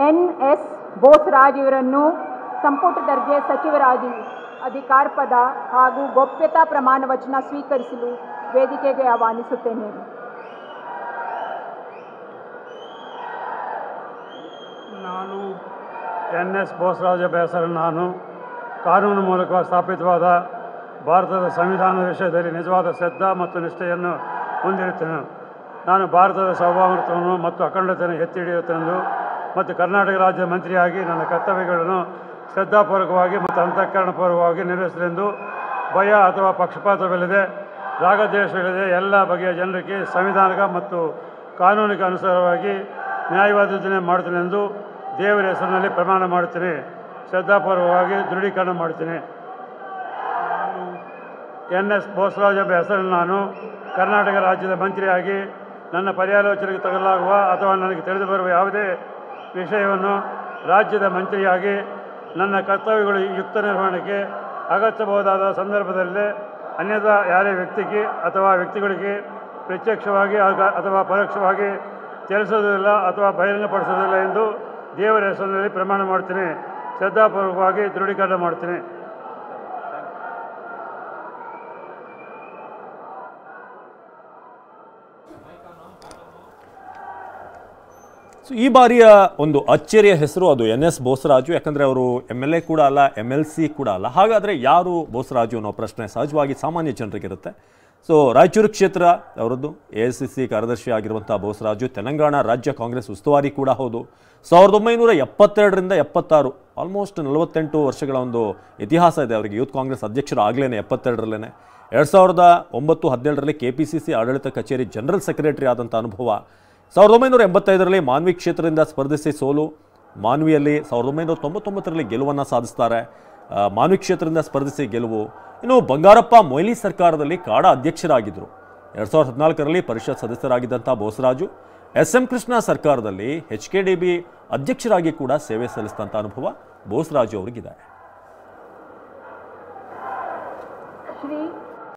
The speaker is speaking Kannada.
ಎನ್ ಎಸ್ ಬೋಸ್ರಾಜ್ ಇವರನ್ನು ಸಂಪುಟ ದರ್ಜೆ ಸಚಿವರಾಗಿ ಅಧಿಕಾರ ಪದ ಹಾಗೂ ಗೋಪ್ಯತಾ ಪ್ರಮಾಣ ವಚನ ಸ್ವೀಕರಿಸಲು ವೇದಿಕೆಗೆ ಆಹ್ವಾನಿಸುತ್ತೇನೆ ನಾನು ಎನ್ ಎಸ್ ಬೋಸರಾಜ ಬೇಸರ ನಾನು ಕಾನೂನು ಮೂಲಕ ಸ್ಥಾಪಿತವಾದ ಭಾರತದ ಸಂವಿಧಾನದ ವಿಷಯದಲ್ಲಿ ನಿಜವಾದ ಶ್ರದ್ಧಾ ಮತ್ತು ನಿಷ್ಠೆಯನ್ನು ಹೊಂದಿರುತ್ತೇನೆ ನಾನು ಭಾರತದ ಸಾರ್ವಭೌಮತ್ವವನ್ನು ಮತ್ತು ಅಖಂಡತೆಯನ್ನು ಎತ್ತಿ ಹಿಡಿಯುತ್ತೇನೆಂದು ಮತ್ತು ಕರ್ನಾಟಕ ರಾಜ್ಯದ ಮಂತ್ರಿಯಾಗಿ ನನ್ನ ಕರ್ತವ್ಯಗಳನ್ನು ಶ್ರದ್ಧಾಪೂರ್ವಕವಾಗಿ ಮತ್ತು ಅಂತಃಕರಣಪೂರ್ವಕವಾಗಿ ನಿರ್ವಹಿಸಲೆಂದು ಭಯ ಅಥವಾ ಪಕ್ಷಪಾತವಿಲ್ಲದೆ ರಾಗದ್ವೇಷವಿಲ್ಲದೆ ಎಲ್ಲ ಬಗೆಯ ಜನರಿಗೆ ಸಂವಿಧಾನಿಕ ಮತ್ತು ಕಾನೂನಿಗೆ ಅನುಸಾರವಾಗಿ ನ್ಯಾಯವಾದ ಮಾಡುತ್ತೇನೆಂದು ದೇವರ ಹೆಸರಿನಲ್ಲಿ ಪ್ರಮಾಣ ಮಾಡುತ್ತೇನೆ ಶ್ರದ್ಧಾಪೂರ್ವಕವಾಗಿ ದೃಢೀಕರಣ ಮಾಡುತ್ತೇನೆ ಎನ್ ಎಸ್ ಬೋಸರಾಜ್ ಎಂಬ ಹೆಸರನ್ನು ನಾನು ಕರ್ನಾಟಕ ರಾಜ್ಯದ ಮಂತ್ರಿಯಾಗಿ ನನ್ನ ಪರ್ಯಾಲೋಚನೆಗೆ ತಗಲಾಗುವ ಅಥವಾ ನನಗೆ ತಿಳಿದು ಬರುವ ಯಾವುದೇ ವಿಷಯವನ್ನು ರಾಜ್ಯದ ಮಂತ್ರಿಯಾಗಿ ನನ್ನ ಕರ್ತವ್ಯಗಳು ಯುಕ್ತ ನಿರ್ವಹಣೆಗೆ ಅಗತ್ಯಬಹುದಾದ ಸಂದರ್ಭದಲ್ಲಿ ಅನ್ಯದ ಯಾರೇ ವ್ಯಕ್ತಿಗೆ ಅಥವಾ ವ್ಯಕ್ತಿಗಳಿಗೆ ಪ್ರತ್ಯಕ್ಷವಾಗಿ ಆಗ- ಅಥವಾ ಪರೋಕ್ಷವಾಗಿ ತಿಳಿಸೋದಿಲ್ಲ ಅಥವಾ ಬಹಿರಂಗಪಡಿಸೋದಿಲ್ಲ ಎಂದು ದೇವರ ಹೆಸರಿನಲ್ಲಿ ಪ್ರಮಾಣ ಮಾಡ್ತೀನಿ ಶ್ರದ್ಧಾಪೂರ್ವಕವಾಗಿ ದೃಢೀಕರಣ ಮಾಡ್ತೀನಿ ಸೊ ಈ ಬಾರಿಯ ಒಂದು ಅಚ್ಚರಿಯ ಹೆಸರು ಅದು ಎನ್ ಎಸ್ ಬೋಸರಾಜು ಯಾಕಂದರೆ ಅವರು ಎಮ್ ಎಲ್ ಎ ಕೂಡ ಅಲ್ಲ ಎಮ್ ಎಲ್ ಸಿ ಕೂಡ ಅಲ್ಲ ಹಾಗಾದರೆ ಯಾರು ಬೋಸರಾಜು ಅನ್ನೋ ಪ್ರಶ್ನೆ ಸಹಜವಾಗಿ ಸಾಮಾನ್ಯ ಜನರಿಗಿರುತ್ತೆ ಸೊ ರಾಯಚೂರು ಕ್ಷೇತ್ರ ಅವರದ್ದು ಎ ಎಸ್ ಸಿ ಸಿ ಕಾರ್ಯದರ್ಶಿ ಆಗಿರುವಂಥ ಬೋಸರಾಜು ತೆಲಂಗಾಣ ರಾಜ್ಯ ಕಾಂಗ್ರೆಸ್ ಉಸ್ತುವಾರಿ ಕೂಡ ಹೌದು ಸಾವಿರದ ಒಂಬೈನೂರ ಎಪ್ಪತ್ತೆರಡರಿಂದ ಎಪ್ಪತ್ತಾರು ಆಲ್ಮೋಸ್ಟ್ ನಲವತ್ತೆಂಟು ವರ್ಷಗಳ ಒಂದು ಇತಿಹಾಸ ಇದೆ ಅವರಿಗೆ ಯೂತ್ ಕಾಂಗ್ರೆಸ್ ಅಧ್ಯಕ್ಷರು ಆಗಲೇ ಎಪ್ಪತ್ತೆರಡರಲ್ಲೇ ಎರಡು ಸಾವಿರದ ಒಂಬತ್ತು ಹದಿನೇಳರಲ್ಲಿ ಕೆ ಪಿ ಸಿ ಸಿ ಆಡಳಿತ ಕಚೇರಿ ಜನರಲ್ ಸೆಕ್ರೆಟರಿ ಆದಂಥ ಅನುಭವ ಸಾವಿರದ ಒಂಬೈನೂರ ಎಂಬತ್ತೈದರಲ್ಲಿ ಮಾನ್ವಿ ಕ್ಷೇತ್ರದಿಂದ ಸ್ಪರ್ಧಿಸಿ ಸೋಲು ಮಾನ್ವಿಯಲ್ಲಿ ಸಾವಿರದ ಒಂಬೈನೂರ ತೊಂಬತ್ತೊಂಬತ್ತರಲ್ಲಿ ಗೆಲುವನ್ನು ಸಾಧಿಸ್ತಾರೆ ಆ, ಮಾನ್ವಿ ಕ್ಷೇತ್ರದಿಂದ ಸ್ಪರ್ಧಿಸಿ ಗೆಲುವು ಇನ್ನು ಬಂಗಾರಪ್ಪ ಮೊಯ್ಲಿ ಸರ್ಕಾರದಲ್ಲಿ ಕಾಡಾ ಅಧ್ಯಕ್ಷರಾಗಿದ್ದರು ಎರಡು ಸಾವಿರದ ಹದಿನಾಲ್ಕರಲ್ಲಿ ಪರಿಷತ್ ಸದಸ್ಯರಾಗಿದ್ದಂಥ ಬೋಸರಾಜು ಎಸ್ ಎಂ ಕೃಷ್ಣ ಸರ್ಕಾರದಲ್ಲಿ ಎಚ್ ಕೆ ಡಿ ಬಿ ಅಧ್ಯಕ್ಷರಾಗಿ ಕೂಡ ಸೇವೆ ಸಲ್ಲಿಸಿದಂಥ ಅನುಭವ ಬೋಸರಾಜು ಅವರಿಗಿದೆ ಶ್ರೀ